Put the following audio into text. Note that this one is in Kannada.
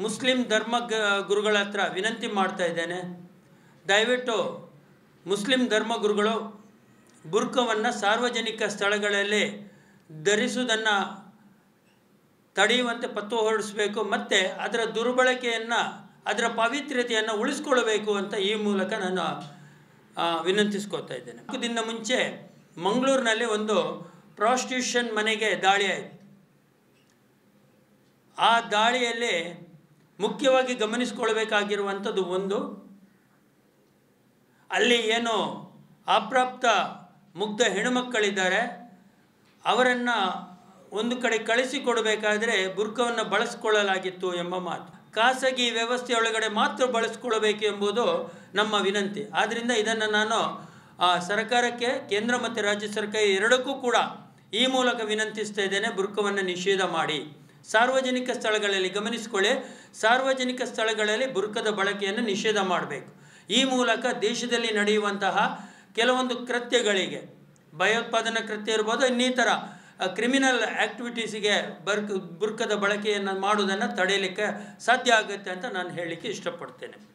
ಮುಸ್ಲಿಂ ಧರ್ಮ ಗ- ಗುರುಗಳ ಹತ್ರ ವಿನಂತಿ ಮಾಡ್ತಾ ಇದ್ದೇನೆ ದಯವಿಟ್ಟು ಮುಸ್ಲಿಂ ಧರ್ಮ ಗುರುಗಳು ಬುರ್ಕವನ್ನು ಸಾರ್ವಜನಿಕ ಸ್ಥಳಗಳಲ್ಲಿ ಧರಿಸುವುದನ್ನು ತಡೆಯುವಂತೆ ಪತ್ತು ಹೊರಡಿಸಬೇಕು ಮತ್ತು ಅದರ ದುರ್ಬಳಕೆಯನ್ನು ಅದರ ಪಾವಿತ್ರ್ಯತೆಯನ್ನು ಉಳಿಸ್ಕೊಳ್ಬೇಕು ಅಂತ ಈ ಮೂಲಕ ನಾನು ಆ, ವಿನಂತಿಸ್ಕೊತಾ ಇದ್ದೇನೆ ನಾಲ್ಕು ದಿನ ಮುಂಚೆ ಮಂಗಳೂರಿನಲ್ಲಿ ಒಂದು ಪ್ರಾಸ್ಟಿಟ್ಯೂಷನ್ ಮನೆಗೆ ದಾಳಿ ಆಯಿತು ಆ ದಾಳಿಯಲ್ಲಿ ಮುಖ್ಯವಾಗಿ ಗಮನಿಸ್ಕೊಳ್ಬೇಕಾಗಿರುವಂಥದ್ದು ಒಂದು ಅಲ್ಲಿ ಏನು ಅಪ್ರಾಪ್ತ ಮುಗ್ಧ ಹೆಣ್ಣುಮಕ್ಕಳಿದ್ದಾರೆ ಅವರನ್ನು ಒಂದು ಕಡೆ ಕಳಿಸಿಕೊಡಬೇಕಾದ್ರೆ ಬುರ್ಕವನ್ನು ಬಳಸಿಕೊಳ್ಳಲಾಗಿತ್ತು ಎಂಬ ಮಾತು ಖಾಸಗಿ ವ್ಯವಸ್ಥೆಯೊಳಗಡೆ ಮಾತ್ರ ಬಳಸಿಕೊಳ್ಳಬೇಕು ಎಂಬುದು ನಮ್ಮ ವಿನಂತಿ ಆದ್ದರಿಂದ ಇದನ್ನು ನಾನು ಆ, ಸರ್ಕಾರಕ್ಕೆ ಕೇಂದ್ರ ಮತ್ತು ರಾಜ್ಯ ಸರ್ಕಾರ ಎರಡಕ್ಕೂ ಕೂಡ ಈ ಮೂಲಕ ವಿನಂತಿಸ್ತಾ ಇದ್ದೇನೆ ಬುರ್ಕವನ್ನು ನಿಷೇಧ ಮಾಡಿ ಸಾರ್ವಜನಿಕ ಸ್ಥಳಗಳಲ್ಲಿ ಗಮನಿಸಿಕೊಳ್ಳಿ ಸಾರ್ವಜನಿಕ ಸ್ಥಳಗಳಲ್ಲಿ ಬುರ್ಕದ ಬಳಕೆಯನ್ನು ನಿಷೇಧ ಮಾಡಬೇಕು ಈ ಮೂಲಕ ದೇಶದಲ್ಲಿ ನಡೆಯುವಂತಹ ಕೆಲವೊಂದು ಕೃತ್ಯಗಳಿಗೆ ಭಯೋತ್ಪಾದನಾ ಕೃತ್ಯ ಇರ್ಬೋದು ಇನ್ನಿತರ ಕ್ರಿಮಿನಲ್ ಆ್ಯಕ್ಟಿವಿಟೀಸಿಗೆ ಬರ್ಕ್ ಬುರ್ಕದ ಬಳಕೆಯನ್ನು ಮಾಡುವುದನ್ನು ತಡೆಯಲಿಕ್ಕೆ ಸಾಧ್ಯ ಆಗುತ್ತೆ ಅಂತ ನಾನು ಹೇಳಲಿಕ್ಕೆ ಇಷ್ಟಪಡ್ತೇನೆ